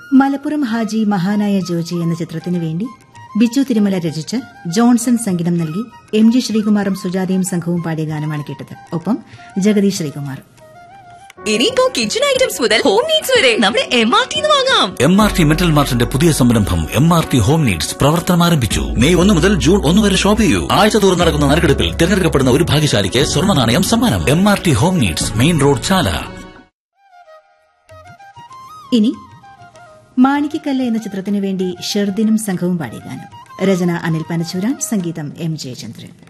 മലപ്പുറം ഹാജി മഹാനായ ജോജി എന്ന ചിത്രത്തിനു വേണ്ടി ബിജു തിരുമല രചിച്ച് ജോൺസൺ സംഗീതം നൽകി എം ജി ശ്രീകുമാറും സുജാതയും സംഘവും പാടിയ ഗാനമാണ് കേട്ടത് ഒപ്പം ജഗതി ശ്രീകുമാർ ഇനിയിപ്പോ കിച്ചൺ ഐറ്റംസ് മുതൽ ഹോം നീഡ്സ് വരെ നമ്മുടെ എം ആർ ടി വാങ്ങാം എം ആർ ടി മെറ്റൽ മാർട്ടിന്റെ പുതിയ സംരംഭം M R T home needs പ്രവർത്തനം ആരംഭിച്ചു മെയ് ഒന്ന് മുതൽ ജൂൺ ഒന്ന് വരെ ഷോപ്പ് ചെയ്യൂ ആഴ്ച തോറും നടക്കുന്ന നറുക്കെടുപ്പിൽ തിരഞ്ഞെടുക്കപ്പെടുന്ന ഒരു ഭാഗ്യശാലിക്ക് സ്വർണ്ണ നാണയം സമ്മാനം M R T home needs main road Chala ഇനി മാണിക്കക്കല്ല് എന്ന ചിത്രത്തിനു വേണ്ടി ഷെർദിനും സംഘവും പാടിയ ഗാനം രചന അനിൽ പനച്ചൂരാൻ സംഗീതം എം ജയചന്ദ്രൻ